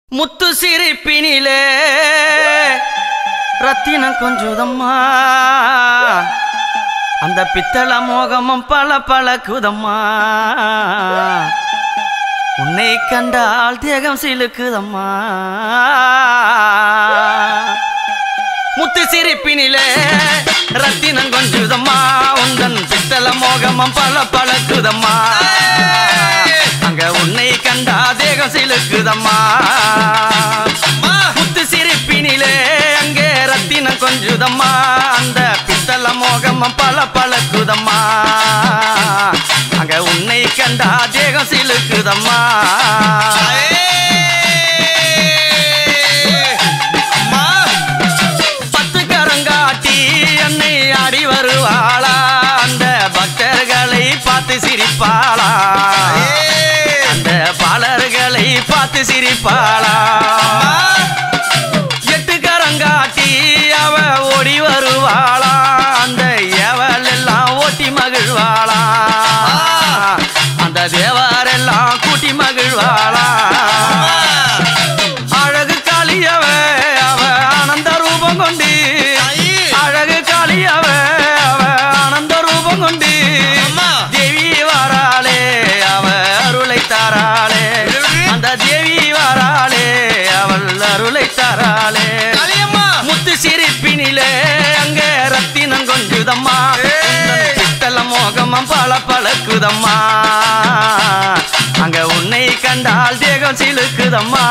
முத்து சிரிப்பினிலே ரத்தினம் கொஞ்சுதம்மா அந்த பித்தள மோகமும் பல பழக்குதம்மா உன்னை கண்டால் தேகம் சிலுக்குதம்மா முத்து சிரிப்பினிலே ரத்தினம் கொஞ்சுதம்மா உந்தன் பித்தள மோகமும் பல பழக்குதம்மா அங்க உன்னை கண்டா தேகம் சிலுக்குதம்மா முத்து சிரிப்பினிலே அங்கே ரத்தினம் கொஞ்சுதம்மா அந்த பித்தள மோகமும் பல பழக்குதம்மா அங்க உன்னை கண்டா தேகம் சிலுக்குதம்மா பத்து கரங்காட்டி என்னை ஆடி வருவாளா அந்த பக்தர்களை பார்த்து சிரிப்பாளா அந்த பாலர்களை பார்த்து சிரிப்பாளா எட்டு கரங்காட்டி அவ ஓடி வருவாளா அந்த ஏவல் எல்லாம் ஓட்டி மகிழ்வாளா அந்த தேவாரெல்லாம் கூட்டி மகிழ்வாளா அழகு காளியவ அவ ஆனந்த ரூபம் கொண்டு அழகு காளியவ அவ ஆனந்த ரூபம் கொண்டு அம்மா. தேவி வாராளே அவ அருளை தாராளே அந்த தேவி வாராளே அவள் அருளை தாராளே முத்து சிரிப்பினிலே அங்க ரத்தினம் கொஞ்சுதம்மா உந்தன் பித்தள மோகமம் பல பழக்குதம்மா அங்க உன்னை கண்டால் தேகம் சிலுக்குதம்மா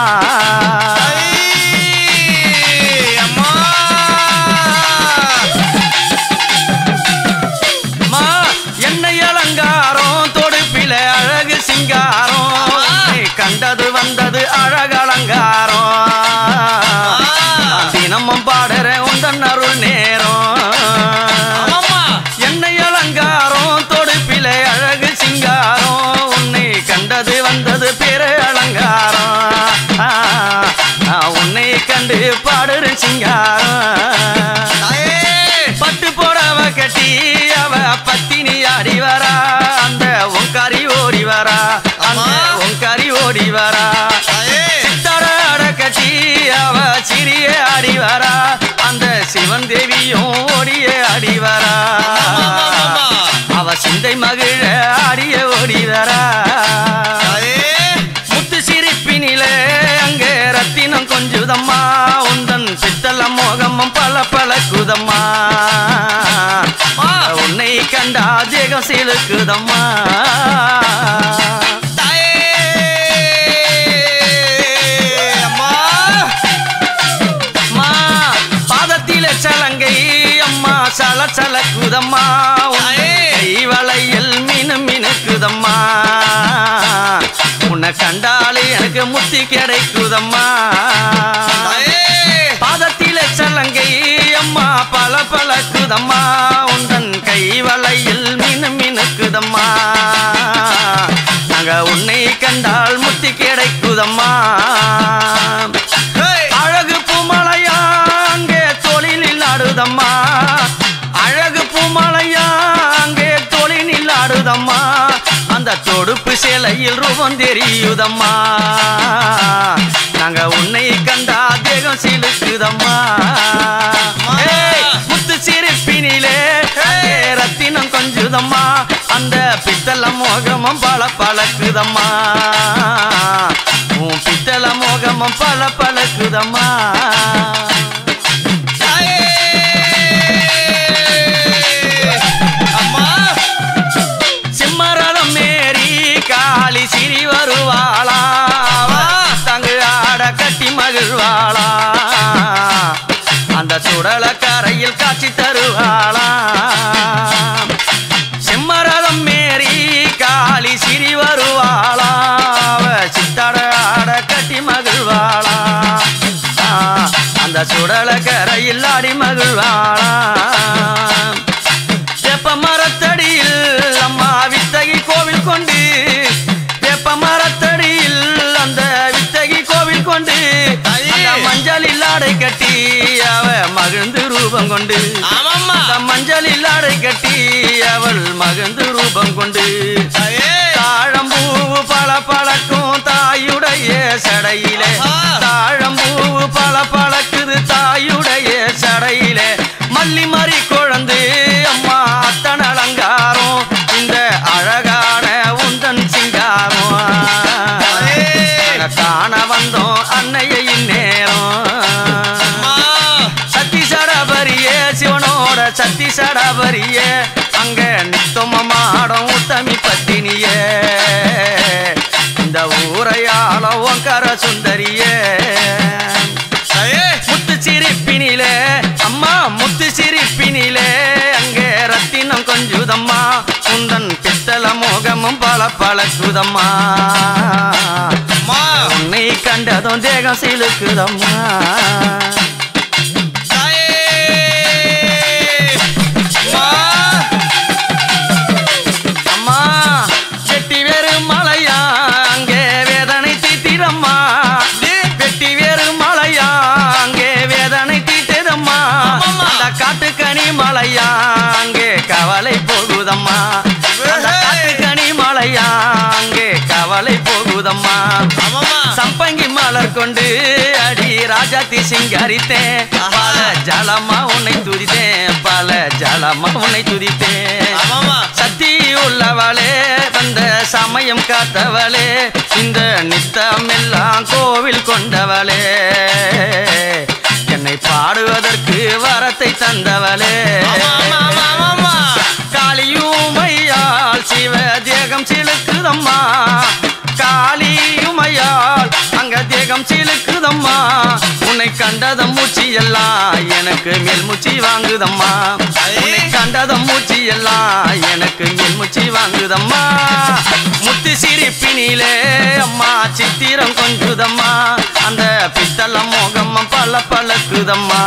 மா என்னை அலங்காரம் தொடுப்பில அழகு சிங்காரம் உன்னை கண்டது வந்தது அழகலங்காரம் தினமும் பாடுற உந்தன் அருள் நேரம் என்னை அலங்காரம் தொடுப்பிலே அழகு சிங்காரம் உன்னை கண்டது வந்தது பிற அலங்காரம் ஆ, நான் உன்னை கண்டு பாடுற சிங்காரம் பட்டு போடவ கட்டி அவ பத்தினி ஆடி வரா அந்த ஒங்காரி ஓடி வரா அந்த அம்மா. ஒங்காரி ஓடி வரா சித்தாட கட்டி அவ சிறிய ஆடி வரா அந்த சிவன் தேவியும் ஓடிய ஆடி வரா அவ சிந்தை மகிழ ஆடிய ஓடி வரா முத்து சிரிப்பினிலே அங்கே ரத்தினம் கொஞ்சுதம்மா உந்தன் பித்தள மோகமும் பல பழக்குதம்மா உன்னை கண்டா தேகம் சிலுக்குதம்மா அம்மா பாதத்தில சலங்கை அம்மா சல சலக்குதம்மா உன்னை கை வளையல் மினு மினுக்குதம்மா உன்னை கண்டாலே எனக்கு முத்தி கிடைக்குதம்மா பாதத்தில சலங்கை அம்மா பல பழக்குதம்மா உந்தன் கை வளையில் மினு மினுக்குதம்மா நாங்க உன்னை கண்டால் முத்தி கிடைக்குதம்மா அழகு பூமலையா அங்கே தொழிலில் ஆடுதம்மா அழகு பூமலையா அங்கே தொழிலில் ஆடுதம்மா அந்த தொடுப்பு சிலையில் ரூபம் தெரியுதம்மா நாங்க உன்னை கண்டா தேகம் சிலுக்குதம்மா ஏய், முத்து சிரிப்பினிலே அங்கே ரத்தினம் கொஞ்சுதம்மா அந்த பித்தள மோகமும் பல பழக்குதம்மா உன் பித்தள மோகமும் பல பழக்குதம்மா சிம்மரதம் மேரி காளி சிரி வருவாளா தங்கு ஆட கட்டி மகிழ்வாளா அந்த சுடல கரையில் காட்சி தருவாளா சிம்மரதம் மேரி காளி சிரி வருவாளா அவ சித்தாட ஆட கட்டி மகிழ்வாளா ஆ, அந்த சுடல கரையில் ஆடி மகிழ்வாளா வேப்ப மரத்தடியில் அம்மா வித்தகி கோவில் கொண்டு வேப்ப மரத்தடியில் அந்த வித்தகி கோவில் கொண்டு அந்த மஞ்சளில் ஆடை கட்டி அவ மகிழ்ந்து ரூபம் கொண்டு அந்த மஞ்சளில் ஆடை கட்டி அவள் மகிழ்ந்து ரூபம் கொண்டு தாழம்பூ பல பழக்கும் தாயுடைய சடையிலே ஆஹா. வந்தோம் அன்னையை இந்நேரம் அம்மா சத்தி சடாபரியே சிவனோட சத்தி சடாபரியே அங்க நித்தம மாடம் உத்தமி பத்தினியே இந்த ஊரையாள ஓங்கார சுந்தரியே தாயே முத்து சிரிப்பினிலே அம்மா முத்து சிரிப்பினிலே அங்கே ரத்தினம் கொஞ்சுதம்மா உந்தன் பித்தள மோகமும் பல பழக்குதம்மா அம்மா உன்னை கண்டதும் தேகம் சிலுக்குதம்மா தாயே அம்மா அம்மா வெட்டி வேறு மலையா அங்கே வேதனை தீத்திரம்மா வெட்டி வேறு மலையா அங்கே வேதனை தீட்டதம்மா ஆமாம்மா. அந்த காட்டுக்கனி மலையா அங்கே கவலை போகுதம்மா அந்த காட்டுக்கனி மலையா அங்கே கவலை போகுதம்மா ஆமாம்மா சம்பங்கி மலர் கொண்டு அடி ராஜாத்தி சிங்காரித்தேன் பல ஜலமா உன்னை துதித்தேன் பல ஜலமா உன்னை துதித்தேன் ஆமாம்மா சக்தி உள்ளவளே வந்த சமயம் காத்தவளே இந்த நித்தம் எல்லாம் கோவில் கொண்டவளே என்னை பாடுவதற்கு வரத்தை தந்தவளே ஆமா ஆமா ஆமா ஆமாம்மா காளியுமையால் சிவ தேகம் சிலுக்குதம்மா காளியுமையால் அங்க தேகம் சிலுக்குதம்மா உன்னை கண்டதம் மூச்சு எல்லாம் எனக்கு மேல் மூச்சு வாங்குதம்மா உன்னை கண்டதம் மூச்சு எல்லாம் எனக்கு மேல் மூச்சு வாங்குதம்மா முத்து சிரிப்பினிலே அம்மா சித்திரம் கொஞ்சுதம்மா அந்த பித்தள மோகம்மம் பல பழக்குதம்மா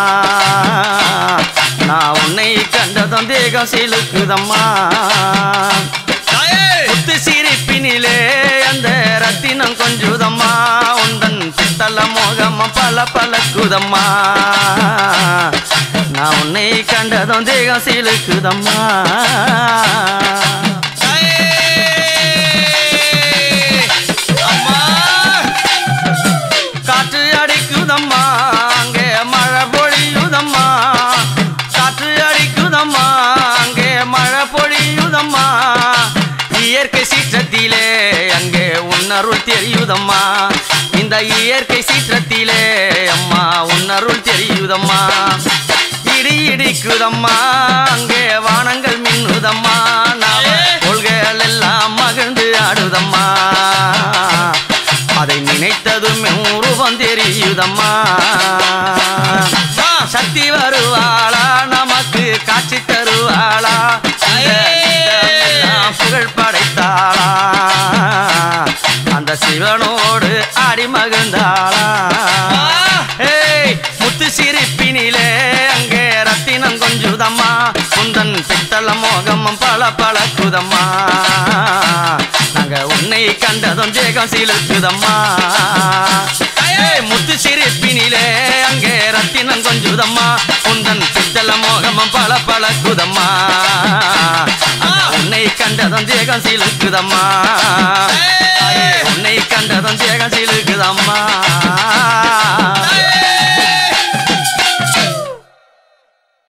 நான் உன்னை கண்டதும் தேகம் சிலுக்குதம்மா தாயே முத்து சிரிப்பினிலே அந்த ரத்தினம் கொஞ்சுதம்மா உந்தன் பித்தள மோகம்மம் பல பழக்குதம்மா நான் உன்னை கண்டதும் தேகம் சிலுக்குதம்மா தாயே அம்மா காற்று அடிக்குதம்மா அங்கே மழை பொழியுதம்மா காற்று அடிக்குதம்மா அங்கே மழை பொழியுதம்மா இயற்கை சீற்றத்திலே அங்கே உன்னருள் தெரியுதம்மா இந்த இயற்கை சீற்றத்திலே அம்மா உன்னருள் தெரியுதம்மா இடி இடிக்குதம்மா அங்கே வானங்கள் மின்னுதம்மா நாம கொள்கைகள் எல்லாம் மகிழ்ந்து ஆடுதம்மா அதை நினைத்ததும் உருவம் தெரியுதம்மா சக்தி வருவாளா நமக்கு காட்சி தருவாளா இந்த நித்தமெல்லாம் புகழ் படைத்தாளா அந்த சிவனோடு ஆடி மகிழ்ந்தாளா ஏய் முத்து சிரிப்பினிலே அங்கே ரத்தினம் கொஞ்சுதம்மா குந்தன் பித்தள மோகமும் பல பழக்குதம்மா நாங்க உன்னை கண்டதும் தேகம் சிலுக்குதம்மா ஏய் முத்து சிரிப்பினிலே அங்கே ரத்தினம் கொஞ்சுதம்மா குந்தன் பித்தள மோகமும் பல பழக்குதம்மா நாங்க உன்னை கண்டதும் தேகம் சிலுக்குதம்மா உன்னை கண்டதும் தேகம் சிலுக்குதம்மா